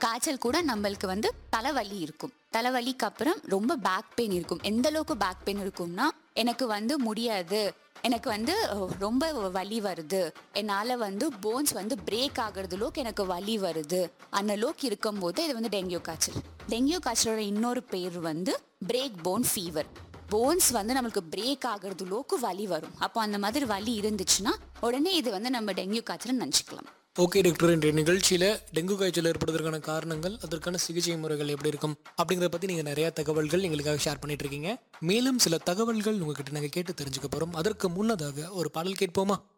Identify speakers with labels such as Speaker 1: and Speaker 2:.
Speaker 1: காய்ச்சல் கூட நம்மளுக்கு வந்து தலைவலி இருக்கும் தலைவலிக்கு அப்புறம் ரொம்ப பேக் பெயின் இருக்கும் எந்த அளவுக்கு பேக் பெயின் இருக்கும்னா எனக்கு வந்து முடியாது எனக்கு வந்து அஹ், ரொம்ப வலி வருது என்னால் வந்து போன்ஸ் வந்து பிரேக் ஆகுறது அளவுக்கு எனக்கு வலி வருது அந்த அளவுக்கு இருக்கும்போது இது வந்து டெங்கு காய்ச்சல் டெங்கு காய்ச்சலோட இன்னொரு பேர் வந்து பிரேக் போன் ஃபீவர் போன்ஸ் வந்து நம்மளுக்கு பிரேக் ஆகுறது அளவுக்கு வலி வரும் அப்போ அந்த மாதிரி வலி இருந்துச்சுன்னா உடனே இது வந்து நம்ம டெங்கு காய்ச்சல் நினச்சிக்கலாம்
Speaker 2: ஓகே டாக்டர் இன்றைய நிகழ்ச்சியில் டெங்கு காய்ச்சல் ஏற்படுவதற்கான காரணங்கள் அதற்கான சிகிச்சை முறைகள் எப்படி இருக்கும் அப்படிங்கிறத பற்றி நீங்கள் நிறைய தகவல்கள் எங்களுக்காக ஷேர் பண்ணிட்டு இருக்கீங்க மேலும் சில தகவல்கள் உங்ககிட்ட நாங்கள் கேட்டு தெரிஞ்சுக்க போகிறோம் அதற்கு முன்னதாக ஒரு பாடல் கேட்போமா